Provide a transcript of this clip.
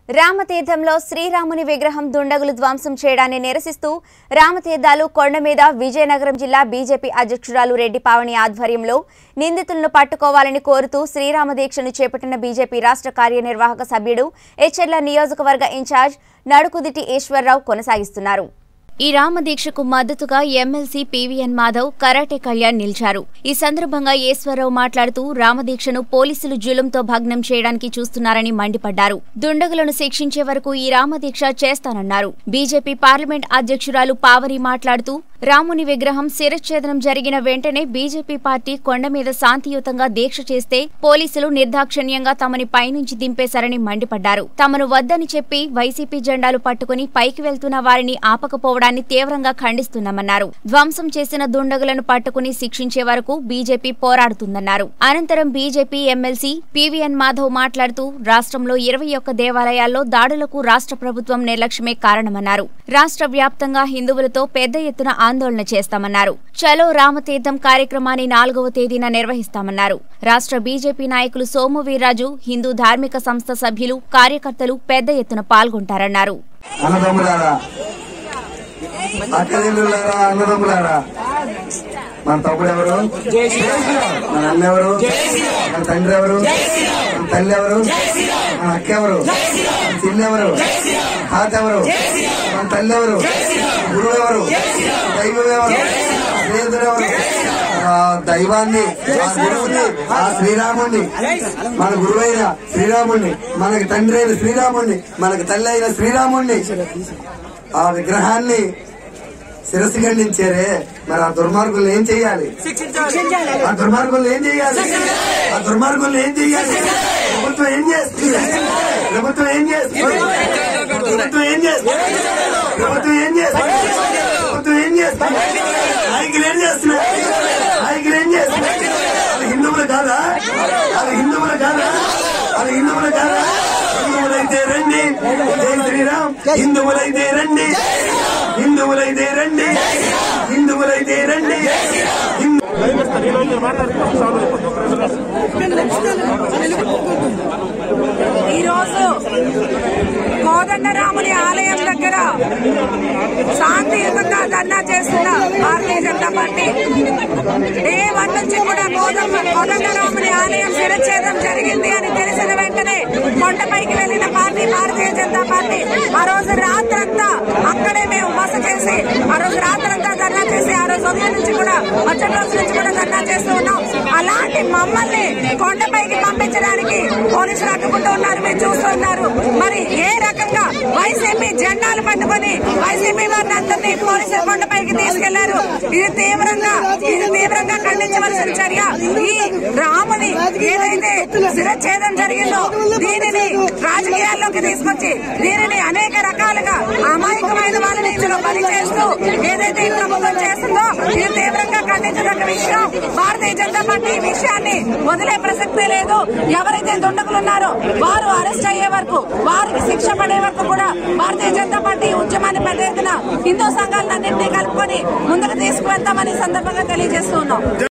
రామతీర్థంలో శ్రీరాముని విగ్రహం దుండగులు ధ్వంసం చేయడాన్ని నిరసిస్తూ రామతీర్థాలు కొండ మీద విజయనగరం జిల్లా బీజేపీ అధ్యక్షురాలు రెడ్డి పావని ఆధ్వర్యంలో నిందితులను పట్టుకోవాలని కోరుతూ శ్రీరామ దీక్షను చేపట్టిన బీజేపీ రాష్ట్ర కార్యనిర్వాహక సభ్యుడు ఎచ్చెర్ల నియోజకవర్గ ఇన్ఛార్జ్ నడుకుదిటి ఈశ్వర్రావు కొనసాగిస్తున్నారు ఈ రామదీక్షకు మద్దతుగా MLC PVN Madhav karate Kalyan నిలిచారు ఈ సందర్భంగా ఈశ్వరరావు మాట్లాడుతూ రామదీక్షను పోలీసులు జులుంతో భగ్నం చేయడానికి చూస్తున్నారని మండిపడ్డారు దుండగులను శిక్షించే వరకు ఈ రామదీక్ష చేస్తానన్నారు బీజేపీ పార్లమెంట్ అధ్యక్షురాలు పావని మాట్లాడుతూ రాముని విగ్రహం శిరచ్ఛేదనం జరిగిన వెంటనే బీజేపీ పార్టీ కొండ మీద శాంతియుతంగా దీక్ష చేస్తే పోలీసులు నిర్దాక్షిణ్యంగా తమని పైనుంచి దింపేశారని మండిపడ్డారు తమను వద్దని చెప్పి వైసీపీ జెండాలు పట్టుకుని పైకి వెళ్తున్న వారిని ఆపకపోవడాన్ని తీవ్రంగా ఖండిస్తున్నామన్నారు ధ్వంసం చేసిన దుండగులను పట్టుకుని శిక్షించే వరకు బీజేపీ పోరాడుతుందన్నారు అనంతరం బీజేపీ ఎమ్మెల్సీ పీవీఎన్ మాధవ్ మాట్లాడుతూ రాష్ట్రంలో ఇరవై ఒక్క దేవాలయాల్లో దాడులకు రాష్ట్ర ప్రభుత్వం నిర్లక్ష్యమే కారణమన్నారు రాష్ట్ర వ్యాప్తంగా హిందువులతో పెద్ద ఎత్తున ఆందోళన చేస్తామన్నారు చలో రామతీర్థం కార్యక్రమాన్ని నాలుగవ తేదీన నిర్వహిస్తామన్నారు రాష్ట్ర బీజేపీ నాయకులు సోము వీర్రాజు హిందూ ధార్మిక సంస్థ సభ్యులు కార్యకర్తలు పెద్ద ఎత్తున పాల్గొంటారన్నారు అన్నదమ్ములారా అక్కదిల్లులారా అన్నదమ్ములారా మన తమ్ముడు ఎవరు మన అన్న ఎవరు మన తండ్రి ఎవరు మన తల్లి ఎవరు మన అక్క ఎవరు మన చెల్లి ఎవరు తాత ఎవరు మన తల్లి ఎవరు గురువు ఎవరు దైవం ఎవరు స్నేహితుడు ఎవరు ఆ దైవాన్ని ఆ గురువుని ఆ శ్రీరాముణ్ణి మన గురువైన శ్రీరాముణ్ణి మనకి తండ్రి అయిన శ్రీరాముణ్ణి మనకి తల్లి అయిన శ్రీరాముణ్ణి ఆ విగ్రహాన్ని శిరస్సు ఖండించారే మరి ఆ దుర్మార్గులు ఏం చేయాలి ఆ దుర్మార్గులు ఏం చేయాలి ఆ దుర్మార్గులు ఏం చేయాలి ప్రభుత్వం ఏం చేస్తుంది ప్రభుత్వం ఏం చేస్తుంది ప్రభుత్వం ఏం చేస్తుంది ప్రభుత్వం ఏం చేస్తుంది ప్రభుత్వం ఏం చేస్తుంది నాయకులు ఏం చేస్తున్నారు నాయకులు ఏం చేస్తున్నారు అది హిందువులు కాదా అది హిందువులు కాదా అది హిందువులు కాదా హిందువులైతే రండి జై శ్రీరామ్ హిందువులైతే రండి హిందువులైతే రండి హిందువులైతే రండి హిందూ ఈ రోజు కోదండరాముని ఆలయం దగ్గర శాంతియుతంగా ధర్నా చేస్తున్న Bharatiya Janata party day one నుంచి కూడా కోదండ కోదండరాముని ఆలయం శిరచ్ఛేదం జరిగింది అని తెలిసిన వెంటనే కొండపైకి వెళ్లిన పార్టీ భారతీయ జనతా పార్టీ ఆ రోజు రాత్రంతా అక్కడే మేము బస చేసి ఆ రోజు రాత్రంతా ధర్నా చేసి ఆ రోజు ఉదయం నుంచి కూడా వచ్చే రోజు నుంచి కూడా ధర్నా చేస్తూ ఉన్నాం అలాంటి మమ్మల్ని కొండపైకి పంపించడానికి పోలీసులు అడ్డుకుంటూ ఉన్నారు మీరు చూస్తున్నారు మరి ఏ రకంగా వైసీపీ జెండాలు పట్టుకొని వైసీపీ వారిని అందరినీ పోలీసులు కొండపైకి తీసుకెళ్లారు ఇది తీవ్రంగా ఇది తీవ్రంగా ఖండించవలసిన చర్య ఈ రాముని ఏదైతే శిరచ్ఛేదం జరిగిందో దీనిని రాజకీయాల్లోకి తీసుకొచ్చి దీనిని అనేక రకాలుగా అమాయకమైన వాళ్ళని ఇందులో పని చేస్తూ ఏదైతే ఈ ప్రభుత్వం చేస్తుందో ఇది తీవ్రంగా ఖండించదగ్గ విషయం భారతీయ జనతా పార్టీ ఈ విషయాన్ని వదిలే ప్రసక్తే లేదు ఎవరైతే దుండగులు ఉన్నారో వారు అరెస్ట్ అయ్యే వరకు వారికి శిక్ష పడే వరకు కూడా భారతీయ జనతా పార్టీ ఉద్యమాన్ని పెద్ద ఎత్తున హిందూ సంఘాలన్నింటినీ కలుపుకొని ముందుకు తీసుకువెళ్తామని ఈ సందర్భంగా తెలియజేస్తూ ఉన్నాం